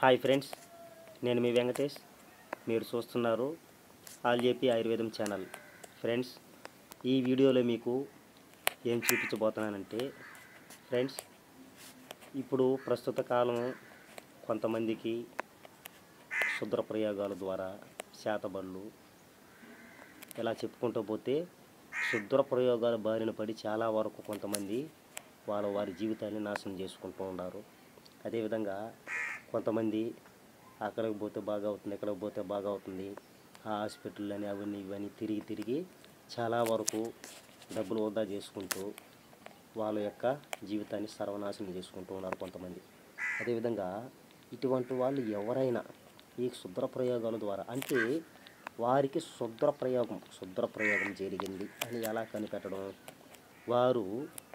hi friends నేను మీ వెంకటేష్ మీరు చూస్తున్నారు ఆల్జేపీ ఆయుర్వేదం ఛానల్ ఫ్రెండ్స్ ఈ వీడియోలో మీకు ఏం చూపించబోతున్నానంటే ఫ్రెండ్స్ ఇప్పుడు ప్రస్తుత కాలం కొంతమందికి శుద్ర ప్రయోగాల ద్వారా శాతబళ్ళు ఇలా చెప్పుకుంటూ పోతే శుద్ర ప్రయోగాల బారిన పడి చాలా వరకు కొంతమంది వాళ్ళ వారి జీవితాన్ని నాశనం చేసుకుంటూ ఉన్నారు అదేవిధంగా కొంతమంది అక్కడికి పోతే బాగా అవుతుంది ఎక్కడికి పోతే బాగా అవుతుంది ఆ హాస్పిటల్ అని అవన్నీ ఇవన్నీ తిరిగి తిరిగి చాలా వరకు డబ్బులు వృధా చేసుకుంటూ వాళ్ళ యొక్క జీవితాన్ని సర్వనాశనం చేసుకుంటూ ఉన్నారు కొంతమంది అదేవిధంగా ఇటువంటి వాళ్ళు ఎవరైనా ఈ శుద్ర ప్రయోగాల ద్వారా అంటే వారికి శుద్ర ప్రయోగం శుద్ర ప్రయోగం జరిగింది అని ఎలా కనిపెట్టడం వారు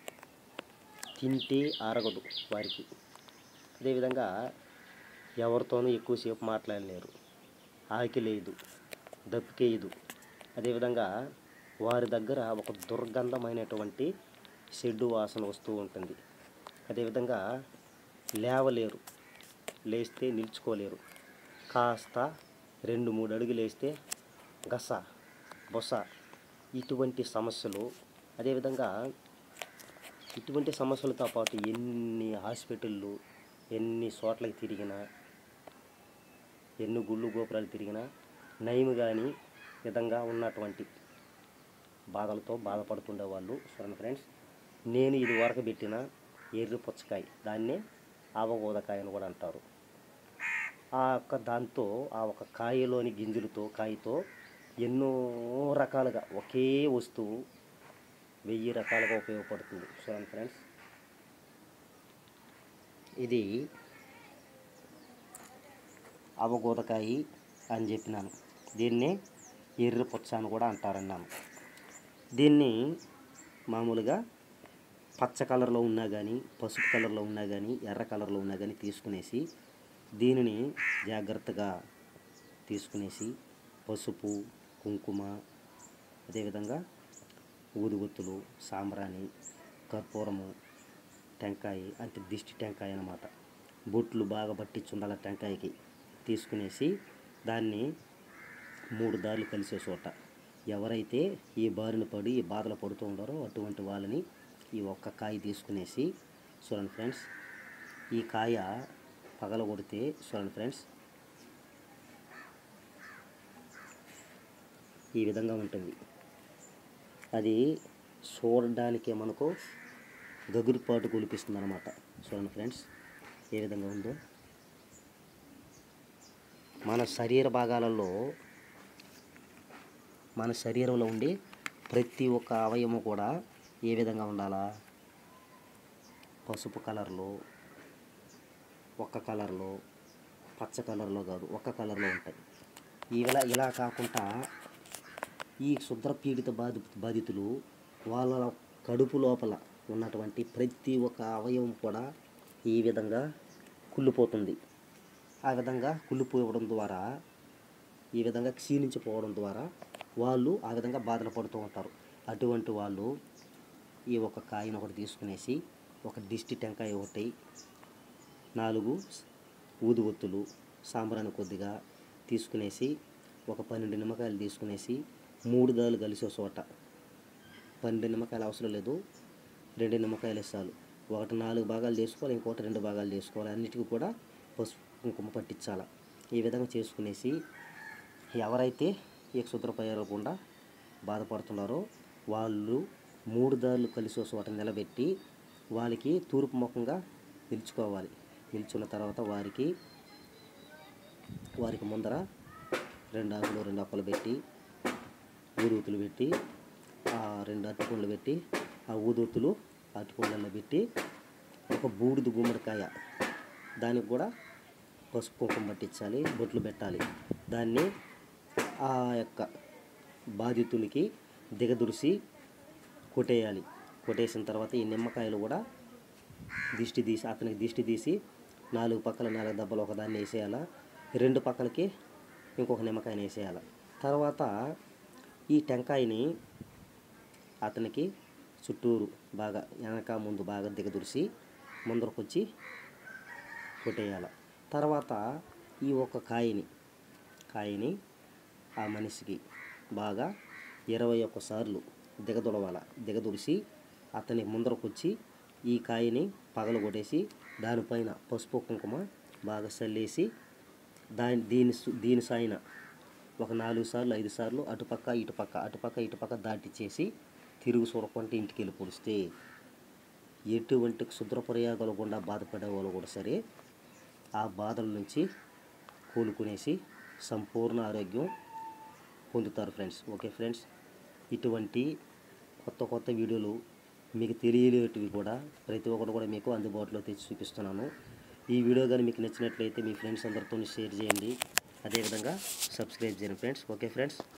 తింటే అరగదు వారికి అదేవిధంగా ఎవరితోనూ ఎక్కువసేపు మాట్లాడలేరు ఆకిలేదు దప్పికేయదు అదేవిధంగా వారి దగ్గర ఒక దుర్గంధమైనటువంటి షెడ్డు వాసన వస్తూ ఉంటుంది అదేవిధంగా లేవలేరు లేస్తే నిల్చుకోలేరు కాస్త రెండు మూడు అడుగులు వేస్తే గస బొస ఇటువంటి సమస్యలు అదేవిధంగా ఇటువంటి సమస్యలతో పాటు ఎన్ని హాస్పిటళ్ళు ఎన్ని చోట్లకి తిరిగినా ఎన్ని గుళ్ళు గోపురాలు తిరిగినా నయం కానీ విధంగా ఉన్నటువంటి బాధలతో బాధపడుతుండే వాళ్ళు చూడండి ఫ్రెండ్స్ నేను ఇది వరకు పెట్టిన ఎర్రి పుచ్చకాయ దాన్నే ఆవగోదకాయ అని కూడా అంటారు ఆ యొక్క దాంతో ఆ ఒక కాయలోని గింజలతో కాయతో ఎన్నో రకాలుగా ఒకే వస్తువు వెయ్యి రకాలుగా ఉపయోగపడుతుంది చూడండి ఫ్రెండ్స్ ఇది అవగోదకాయ అని చెప్పినాను దీన్నే ఎర్ర పుచ్చ అని కూడా అంటారన్నాను దీన్ని మామూలుగా పచ్చ కలర్లో ఉన్నా కానీ పసుపు కలర్లో ఉన్నా కానీ ఎర్ర కలర్లో ఉన్నా కానీ తీసుకునేసి దీనిని జాగ్రత్తగా తీసుకునేసి పసుపు కుంకుమ అదేవిధంగా ఊదుగుత్తులు సాంబ్రాణి కర్పూరము టెంకాయ అంటే దిష్టి టెంకాయ అన్నమాట బొట్లు బాగా పట్టించుండాల టెంకాయకి తీసుకునేసి దాన్ని మూడు దారులు కలిసే చోట ఎవరైతే ఈ బారిన పడి ఈ బాధలు పడుతూ ఉన్నారో అటువంటి వాళ్ళని ఈ ఒక్క కాయ తీసుకునేసి చూడండి ఫ్రెండ్స్ ఈ కాయ పగల కొడితే చూడండి ఫ్రెండ్స్ ఈ విధంగా ఉంటుంది అది చూడడానికే మనకు గగురుపాటు కొలిపిస్తుంది అనమాట చూడండి ఫ్రెండ్స్ ఏ విధంగా ఉందో మన శరీర భాగాలలో మన శరీరంలో ఉండే ప్రతి ఒక్క అవయము కూడా ఏ విధంగా ఉండాలా పసుపు కలర్లో ఒక్క కలర్లో పచ్చ కలర్లో కాదు ఒక్క కలర్లో ఉంటాయి ఇలా ఇలా కాకుండా ఈ శుద్ర పీడిత బాధి బాధితులు వాళ్ళ కడుపు లోపల ఉన్నటువంటి ప్రతి ఒక్క అవయవం కూడా ఈ విధంగా కుళ్ళిపోతుంది ఆ విధంగా కుళ్ళిపోవడం ద్వారా ఈ విధంగా క్షీణించిపోవడం ద్వారా వాళ్ళు ఆ విధంగా బాధలు పడుతూ ఉంటారు అటువంటి వాళ్ళు ఈ ఒక కాయను ఒకటి తీసుకునేసి ఒక దిష్టి టెంకాయ ఒకటి నాలుగు ఊదుగొత్తులు సాంబ్రాన్ని కొద్దిగా తీసుకునేసి ఒక పన్నెండు నిమ్మకాయలు తీసుకునేసి మూడు దాలు కలిసే చోట పన్నెండు నిమ్మకాయలు అవసరం లేదు రెండు నిమ్మకాయలు ఇస్తాలు ఒకటి నాలుగు భాగాలు చేసుకోవాలి ఇంకోటి రెండు భాగాలు చేసుకోవాలి అన్నిటికీ కూడా పసుపు కుంకుమ పట్టించాలి ఈ విధంగా చేసుకునేసి ఎవరైతే ఈ శుద్రపయకుండా బాధపడుతున్నారో వాళ్ళు మూడు దారులు కలిసి చోట నిలబెట్టి వాళ్ళకి తూర్పు ముఖంగా నిలుచుకోవాలి నిల్చున్న తర్వాత వారికి వారికి ముందర రెండు ఆకులు రెండు అప్పలు పెట్టి ఊదుతులు పెట్టి ఆ రెండు అట్టుకుండలు పెట్టి ఆ ఊదుతులు అట్టుకుండల్లో పెట్టి ఒక బూడిద గుమ్మడికాయ దానికి కూడా పసుపు కుంకుమ పట్టించాలి బొట్లు పెట్టాలి దాన్ని ఆ యొక్క బాధితునికి దిగదురిసి కొట్టేయాలి కొట్టేసిన తర్వాత ఈ నిమ్మకాయలు కూడా దిష్టి తీసి అతనికి దిష్టి తీసి నాలుగు పక్కల నాలుగు దెబ్బలు ఒకదాన్ని వేసేయాలా రెండు పక్కలకి ఇంకొక నిమ్మకాయని వేసేయాలి తర్వాత ఈ టెంకాయని అతనికి చుట్టూరు బాగా వెనక ముందు బాగా దిగదురిసి ముందరకు వచ్చి కొట్టేయాలి తర్వాత ఈ ఒక కాయని కాయని ఆ మనిషికి బాగా ఇరవై ఒక్క సార్లు దిగదుడవాల దిగదుడిసి అతని ముందరకొచ్చి ఈ కాయని పగలు కొట్టేసి దానిపైన పసుపు కుంకుమ బాగా చల్లేసి దాని దీని సు- దీని సాయన ఒక నాలుగు సార్లు ఐదు సార్లు అటుపక్క ఇటుపక్క అటుపక్క ఇటుపక్క దాటిచ్చేసి తిరుగు చూడకుంటే ఇంటికి వెళ్ళి పొడిస్తే ఎటువంటి క్షుద్ర ప్రయోగాలు గుండా బాధపడే వాళ్ళు కూడా సరే ఆ బాధల నుంచి కోలుకునేసి సంపూర్ణ ఆరోగ్యం పొందుతారు ఫ్రెండ్స్ ఓకే ఫ్రెండ్స్ ఇటువంటి కొత్త కొత్త వీడియోలు మీకు తెలియలేటివి కూడా ప్రతి ఒక్కటి కూడా మీకు అందుబాటులో తెచ్చి చూపిస్తున్నాను ఈ వీడియో కానీ మీకు నచ్చినట్లయితే మీ ఫ్రెండ్స్ అందరితో షేర్ చేయండి అదేవిధంగా సబ్స్క్రైబ్ చేయండి ఫ్రెండ్స్ ఓకే ఫ్రెండ్స్